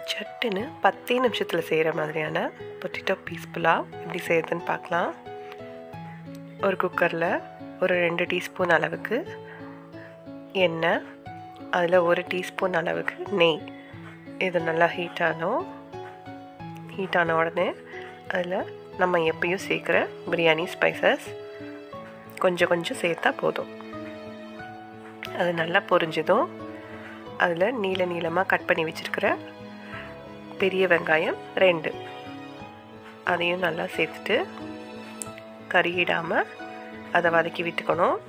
சட்டுன்னு பத்தே நிமிஷத்தில் செய்கிற மாதிரியான பொட்டிட்டோ பீஸ் புலாவ் எப்படி செய்யறதுன்னு பார்க்கலாம் ஒரு குக்கரில் ஒரு ரெண்டு டீஸ்பூன் அளவுக்கு எண்ணெய் அதில் ஒரு டீஸ்பூன் அளவுக்கு நெய் இது நல்லா ஹீட் ஆனோம் ஹீட் ஆன உடனே அதில் நம்ம எப்பயும் சேர்க்குற பிரியாணி ஸ்பைசஸ் கொஞ்சம் கொஞ்சம் சேர்த்தா போதும் அது நல்லா பொரிஞ்சதும் அதில் நீல நீளமாக கட் பண்ணி வச்சுருக்கிற பெரிய வெங்காயம் ரெண்டு அதையும் நல்லா சேர்த்துட்டு கருகிடாமல் அதை வதக்கி விட்டுக்கணும்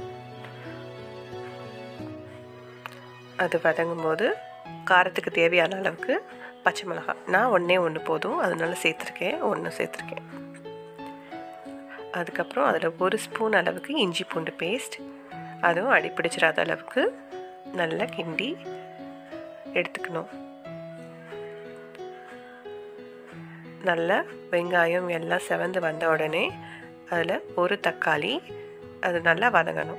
அது வதங்கும் போது காரத்துக்கு தேவையான அளவுக்கு பச்சை மிளகாய் நான் ஒன்றே ஒன்று போதும் அதனால சேர்த்துருக்கேன் ஒன்று சேர்த்துருக்கேன் அதுக்கப்புறம் அதில் ஒரு ஸ்பூன் அளவுக்கு இஞ்சி பூண்டு பேஸ்ட் அதுவும் அடிப்பிடிச்சிடாத அளவுக்கு நல்லா கிண்டி எடுத்துக்கணும் நல்லா வெங்காயம் எல்லாம் செவந்து வந்த உடனே அதில் ஒரு தக்காளி அது நல்லா வதங்கணும்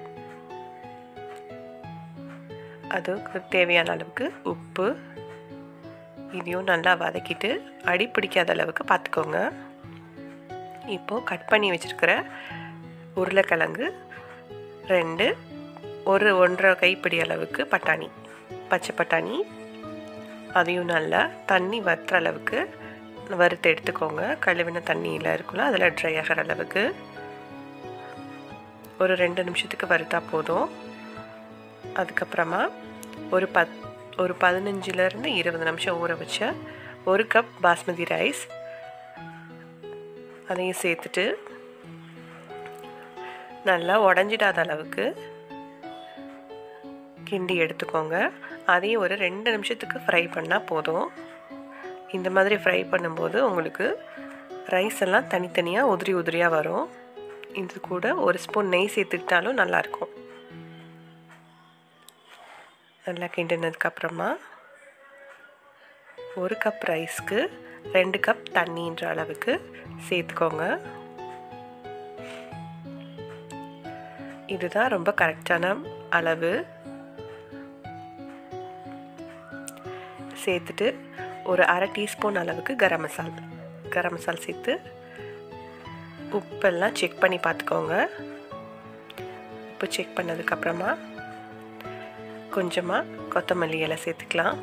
அதுக்கு தேவையான அளவுக்கு உப்பு இதையும் நல்லா வதக்கிட்டு அடி பிடிக்காத அளவுக்கு பார்த்துக்கோங்க இப்போது கட் பண்ணி வச்சுருக்கிற உருளைக்கிழங்கு ரெண்டு ஒரு ஒன்றரை கைப்பிடி அளவுக்கு பட்டாணி பச்சை பட்டாணி அதையும் நல்லா தண்ணி வற்றுற அளவுக்கு வறுத்து எடுத்துக்கோங்க கழுவின தண்ணியில் இருக்குல்ல அதில் ட்ரை ஆகிற அளவுக்கு ஒரு ரெண்டு நிமிஷத்துக்கு வறுத்தா போதும் அதுக்கப்புறமா ஒரு பத் ஒரு பதினஞ்சுலேருந்து இருபது நிமிஷம் ஊற வச்ச ஒரு கப் பாஸ்மதி ரைஸ் அதையும் சேர்த்துட்டு நல்லா உடஞ்சிடாத அளவுக்கு கிண்டி எடுத்துக்கோங்க அதையும் ஒரு ரெண்டு நிமிஷத்துக்கு ஃப்ரை பண்ணால் போதும் இந்த மாதிரி ஃப்ரை பண்ணும்போது உங்களுக்கு ரைஸ் எல்லாம் தனித்தனியாக உதிரி உதிரியாக வரும் இது கூட ஒரு ஸ்பூன் நெய் சேர்த்துக்கிட்டாலும் நல்லாயிருக்கும் நல்லா கிண்டினதுக்கப்புறமா ஒரு கப் ரைஸ்க்கு ரெண்டு கப் தண்ணின்ற அளவுக்கு சேர்த்துக்கோங்க இதுதான் ரொம்ப கரெக்டான அளவு சேர்த்துட்டு ஒரு அரை டீஸ்பூன் அளவுக்கு கரம் மசால் கரம் மசால் சேர்த்து உப்பெல்லாம் செக் பண்ணி பார்த்துக்கோங்க உப்பு செக் பண்ணதுக்கப்புறமா கொஞ்சமாக கொத்தமல்லி இலை சேர்த்துக்கலாம்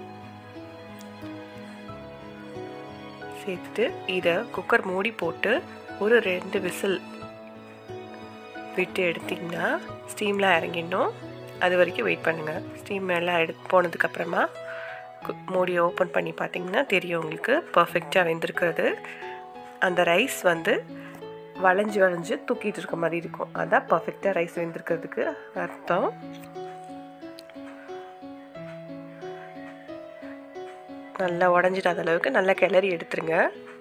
சேர்த்துட்டு இதை குக்கர் மூடி போட்டு ஒரு ரெண்டு விசில் விட்டு எடுத்திங்கன்னா ஸ்டீமில் இறங்கிடணும் அது வரைக்கும் வெயிட் பண்ணுங்கள் ஸ்டீம் எல்லாம் எடு போனதுக்கப்புறமா மூடி ஓப்பன் பண்ணி பார்த்தீங்கன்னா தெரியும் உங்களுக்கு பர்ஃபெக்டாக வெந்திருக்கிறது அந்த ரைஸ் வந்து வளைஞ்சு வளைஞ்சு தூக்கிட்டு இருக்க மாதிரி இருக்கும் அதான் பர்ஃபெக்டாக ரைஸ் வெந்திருக்கிறதுக்கு அர்த்தம் நல்லா உடஞ்சிடாத அளவுக்கு நல்லா கிளறி எடுத்துருங்க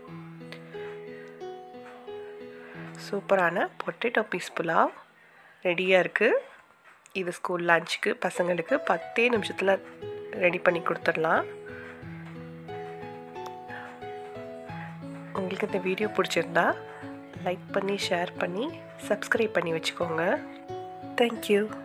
சூப்பரான பொட்டேட்டோ பீஸ் புலாவ் ரெடியாக இருக்குது இது ஸ்கூல் லஞ்சுக்கு பசங்களுக்கு பத்தே நிமிஷத்தில் ரெடி பண்ணி கொடுத்துடலாம் உங்களுக்கு இந்த வீடியோ பிடிச்சிருந்தா லைக் பண்ணி ஷேர் பண்ணி சப்ஸ்கிரைப் பண்ணி வச்சுக்கோங்க தேங்க்யூ